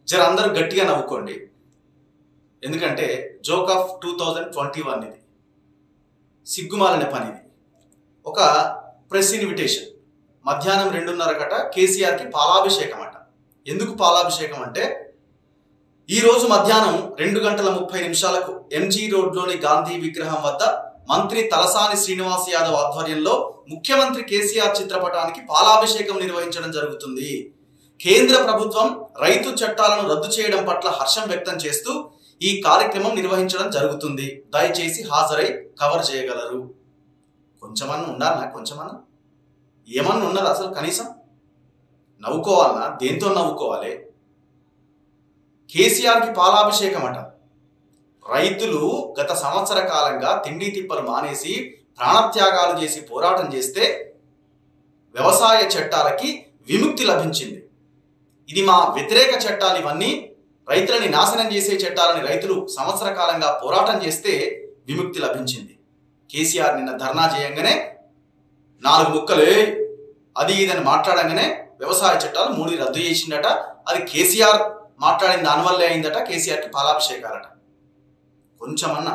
జర అందరూ గట్టిగా నవ్వుకోండి ఎందుకంటే joke of two thousand twenty one ఇది సిగ్గుమాలిన పని ఇది ఒక ప్రెస్ ఇన్విటేషన్ మధ్యాహ్నం రెండున్నర కట కేసీఆర్కి పాలాభిషేకం అట ఎందుకు పాలాభిషేకం అంటే ఈ రోజు మధ్యాహ్నం రెండు గంటల ముప్పై నిమిషాలకు ఎంజీ రోడ్లోని గాంధీ విగ్రహం వద్ద మంత్రి తలసాని శ్రీనివాస్ యాదవ్ ఆధ్వర్యంలో ముఖ్యమంత్రి కేసీఆర్ చిత్రపటానికి పాలాభిషేకం నిర్వహించడం జరుగుతుంది కేంద్ర ప్రభుత్వం రైతు చట్టాలను రద్దు చేయడం పట్ల హర్షం వ్యక్తం చేస్తూ ఈ కార్యక్రమం నిర్వహించడం జరుగుతుంది దయచేసి హాజరై కవర్ చేయగలరు కొంచెమన్నా ఉండాలనా కొంచెమన్నా ఏమన్నా ఉన్నది అసలు కనీసం నవ్వుకోవాలనా దేంతో నవ్వుకోవాలి కేసీఆర్కి పాలాభిషేకం అట రైతులు గత సంవత్సర కాలంగా తిండి తిప్పలు మానేసి ప్రాణత్యాగాలు చేసి పోరాటం చేస్తే వ్యవసాయ చట్టాలకి విముక్తి లభించింది ఇది మా వ్యతిరేక చట్టాలు ఇవన్నీ రైతులని నాశనం చేసే చట్టాలని రైతులు సంవత్సర కాలంగా పోరాటం చేస్తే విముక్తి లభించింది కేసీఆర్ నిన్న ధర్నా చేయంగానే నాలుగు ముక్కలే అది ఇదని మాట్లాడంగానే వ్యవసాయ చట్టాలు మూడు రద్దు చేసిండట అది కేసీఆర్ మాట్లాడిన దానివల్లే అయిందట కేసీఆర్కి పాలాభిషేకాలట కొంచెమన్నా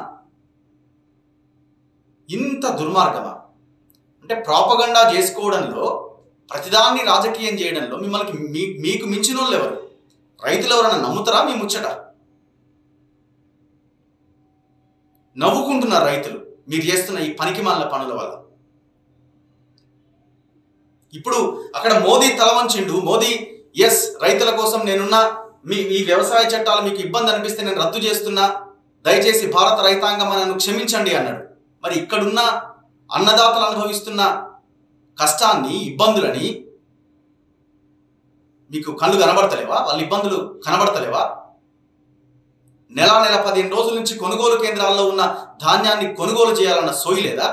ఇంత దుర్మార్గమా అంటే ప్రాపగండా చేసుకోవడంలో ప్రతిదాన్ని రాజకీయం చేయడంలో మిమ్మల్ని మీ మీకు మించిన వాళ్ళు ఎవరు రైతులు ఎవరైనా నమ్ముతారా మీ ముచ్చట నవ్వుకుంటున్నారు రైతులు మీరు చేస్తున్న ఈ పనికి మాలిన పనుల వల్ల ఇప్పుడు అక్కడ మోదీ తలవంచిండు మోదీ ఎస్ రైతుల కోసం నేనున్నా మీ ఈ వ్యవసాయ చట్టాలు మీకు ఇబ్బంది అనిపిస్తే నేను రద్దు చేస్తున్నా దయచేసి భారత రైతాంగం నన్ను క్షమించండి అన్నాడు మరి ఇక్కడున్న అన్నదాతలు అనుభవిస్తున్న కష్టాన్ని ఇబ్బందులని మీకు కళ్ళు కనబడతలేవా వాళ్ళ ఇబ్బందులు కనబడతలేవా నెల నెల పదిహేను రోజుల నుంచి కొనుగోలు కేంద్రాల్లో ఉన్న ధాన్యాన్ని కొనుగోలు చేయాలన్న సోయి లేదా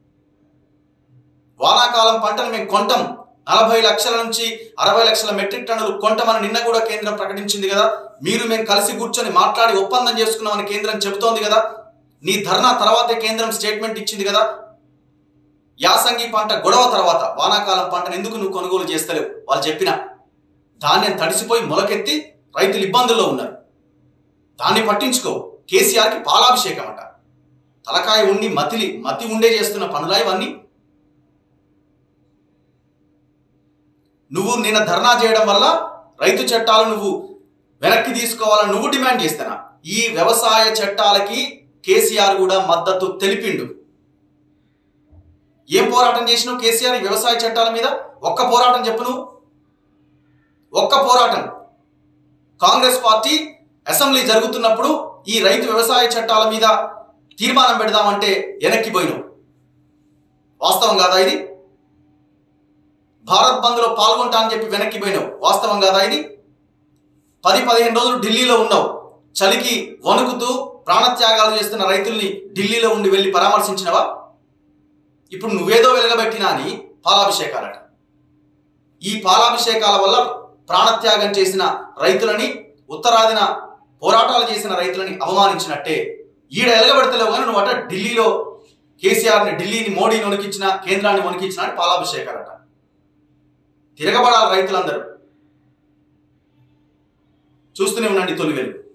వానాకాలం పంటను మేము కొంటాం నలభై లక్షల నుంచి అరవై లక్షల మెట్రిక్ టన్నులు కొంటామని నిన్న కూడా కేంద్రం ప్రకటించింది కదా మీరు మేము కలిసి కూర్చొని మాట్లాడి ఒప్పందం చేసుకున్నామని కేంద్రం చెబుతోంది కదా నీ ధర్నా తర్వాతే కేంద్రం స్టేట్మెంట్ ఇచ్చింది కదా యాసంగి పంట గొడవ తర్వాత వానాకాలం పంటను ఎందుకు నువ్వు కొనుగోలు చేస్తలేవు వాళ్ళు చెప్పిన ధాన్యం తడిసిపోయి మొలకెత్తి రైతులు ఇబ్బందుల్లో ఉన్నారు దాన్ని పట్టించుకో కేసీఆర్కి పాలాభిషేకం అట తలకాయ ఉండి మతిలి మతి ఉండే చేస్తున్న పనులా ఇవన్నీ నువ్వు నిన్న ధర్నా చేయడం వల్ల రైతు చట్టాలు నువ్వు వెనక్కి తీసుకోవాలని నువ్వు డిమాండ్ చేస్తానా ఈ వ్యవసాయ చట్టాలకి కేసీఆర్ కూడా మద్దతు తెలిపిండు ఏం పోరాటం చేసినావు కేసీఆర్ ఈ వ్యవసాయ చట్టాల మీద ఒక్క పోరాటం చెప్పు నువ్వు ఒక్క పోరాటం కాంగ్రెస్ పార్టీ అసెంబ్లీ జరుగుతున్నప్పుడు ఈ రైతు వ్యవసాయ చట్టాల మీద తీర్మానం పెడదామంటే వెనక్కి పోయినావు వాస్తవం కాదా ఇది భారత్ బంద్లో పాల్గొంటా అని చెప్పి వెనక్కి పోయినావు వాస్తవం కాదా ఇది పది పదిహేను రోజులు ఢిల్లీలో ఉన్నావు చలికి వణుకుతూ ప్రాణత్యాగాలు చేస్తున్న రైతుల్ని ఢిల్లీలో ఉండి వెళ్ళి పరామర్శించినవా ఇప్పుడు నువ్వేదో వెలగబెట్టినా అని పాలాభిషేకాలట ఈ పాలాభిషేకాల వల్ల ప్రాణత్యాగం చేసిన రైతులని ఉత్తరాదిన పోరాటాలు చేసిన రైతులని అవమానించినట్టే ఈడ ఎలగబెడతలేవు కానీ నువ్వు అట ఢిల్లీలో కేసీఆర్ని ఢిల్లీని మోడీని వణికించిన కేంద్రాన్ని వణికించిన అని పాలాభిషేకాలట తిరగబడాలి రైతులందరూ చూస్తూనే ఉండండి తొలి వెలుగు